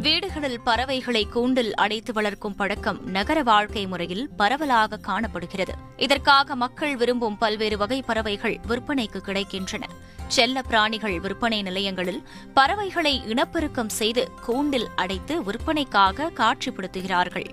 வீடுகளில் பறவைகளை கூண்டில் அடைத்து வளர்க்கும் பழக்கம் நகர வாழ்க்கை முறையில் பரவலாக காணப்படுகிறது இதற்காக மக்கள் விரும்பும் பல்வேறு வகை பறவைகள் விற்பனைக்கு கிடைக்கின்றன செல்ல பிராணிகள் விற்பனை நிலையங்களில் பறவைகளை இனப்பெருக்கம் செய்து கூண்டில் அடைத்து விற்பனைக்காக காட்சிப்படுத்துகிறார்கள்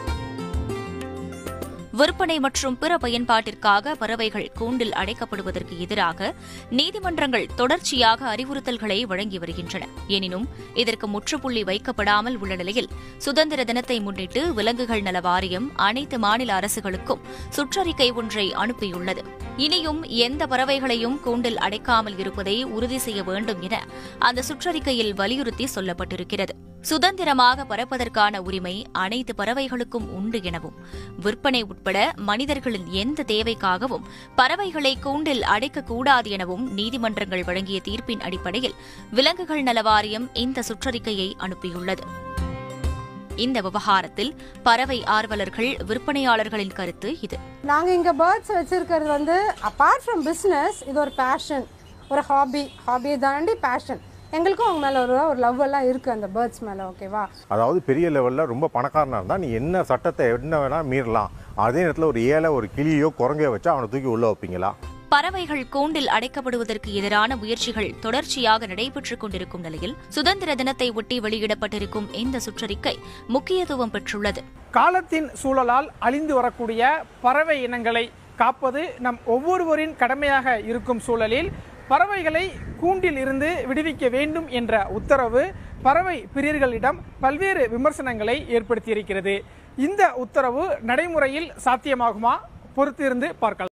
விற்பனை மற்றும் பிற பயன்பாட்டிற்காக பறவைகள் கூண்டில் அடைக்கப்படுவதற்கு எதிராக நீதிமன்றங்கள் தொடர்ச்சியாக அறிவுறுத்தல்களை வழங்கி வருகின்றன எனினும் இதற்கு முற்றுப்புள்ளி வைக்கப்படாமல் உள்ள நிலையில் சுதந்திர தினத்தை முன்னிட்டு விலங்குகள் நல வாரியம் அனைத்து மாநில அரசுகளுக்கும் சுற்றறிக்கை ஒன்றை அனுப்பியுள்ளது இனியும் எந்த பறவைகளையும் கூண்டில் அடைக்காமல் இருப்பதை உறுதி செய்ய வேண்டும் என அந்த சுற்றறிக்கையில் வலியுறுத்தி சொல்லப்பட்டிருக்கிறது சுதந்திரமாக பறப்பதற்கான உரிமை அனைத்து பறவைகளுக்கும் உண்டு எனவும் விற்பனை உட்பட மனிதர்களின் எந்த தேவைக்காகவும் பறவைகளை கூண்டில் அடைக்கக்கூடாது எனவும் நீதிமன்றங்கள் வழங்கிய தீர்ப்பின் அடிப்படையில் விலங்குகள் நல வாரியம் இந்த சுற்றறிக்கையை அனுப்பியுள்ளது இந்த விவகாரத்தில் பறவை ஆர்வலர்கள் விற்பனையாளர்களின் கருத்து இது நாங்கள் இங்கே பேர்ட்ஸ் வச்சுருக்கிறது வந்து அப்பார்ட் ஃப்ரம் பிஸ்னஸ் இது ஒரு பேஷன் ஒரு ஹாபி ஹாபியை தாண்டி பேஷன் எங்களுக்கும் அவங்க மேலே ஒரு ஒரு லவ் எல்லாம் இருக்குது அந்த பேர்ட்ஸ் மேலே ஓகேவா அதாவது பெரிய லெவலில் ரொம்ப பணக்காரனாக இருந்தால் நீ என்ன சட்டத்தை என்ன வேணால் மீறலாம் அதே நேரத்தில் ஒரு ஏழை ஒரு கிளியோ குரங்கையோ வச்சா அவனை தூக்கி உள்ளே வைப்பீங்களா பறவைகள் கூண்டில் அடைக்கப்படுவதற்கு எதிரான முயற்சிகள் தொடர்ச்சியாக நடைபெற்றுக் கொண்டிருக்கும் நிலையில் சுதந்திர தினத்தை ஒட்டி வெளியிடப்பட்டிருக்கும் இந்த சுற்றறிக்கை முக்கியத்துவம் பெற்றுள்ளது காலத்தின் சூழலால் அழிந்து வரக்கூடிய பறவை இனங்களை காப்பது நம் ஒவ்வொருவரின் கடமையாக இருக்கும் சூழலில் பறவைகளை கூண்டில் இருந்து விடுவிக்க வேண்டும் என்ற உத்தரவு பறவை பிரியர்களிடம் பல்வேறு விமர்சனங்களை ஏற்படுத்தியிருக்கிறது இந்த உத்தரவு நடைமுறையில் சாத்தியமாகுமா பொறுத்திருந்து பார்க்கலாம்